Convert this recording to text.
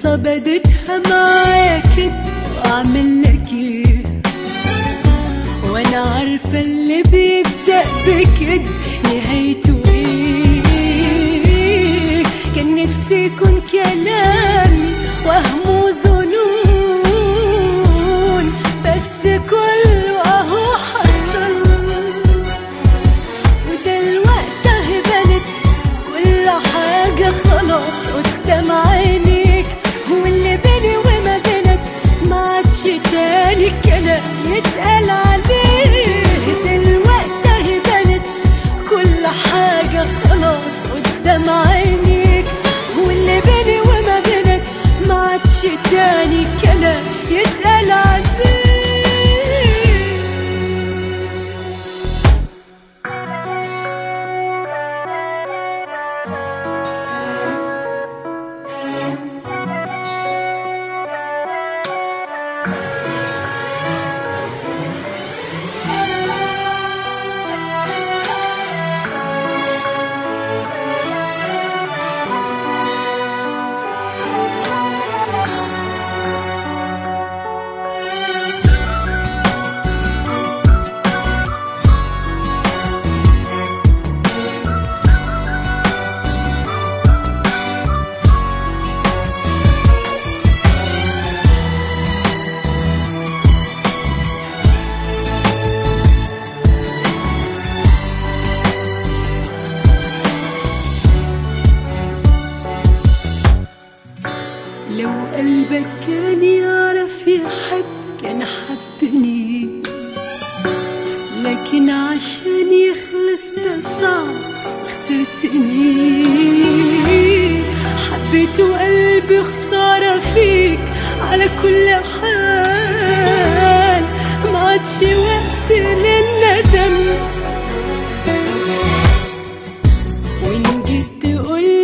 قصة بدتها معايا كده واعمل لك ايه وانا عارفة اللي بيبدأ بكده نهايته ايه كان نفسي يكون كلامي وهم وظنون بس كله اهو حصل ودلوقتي اهي بنت كل حاجة خلاص قدام عينيك واللي بيني وما بينك ما عادش تاني كلام يتقال عليه دلوقتي اهي بنت كل حاجة خلاص قدام عينيك واللي بيني وما بينك ما عادش تاني كلام يتقال عليه لو قلبك كان يعرف يحب كان حبني لكن عشان يخلص ده صعب خسرتني حبيت وقلبي خسارة فيك على كل حال ما عادش وقت للندم وإن جيت تقول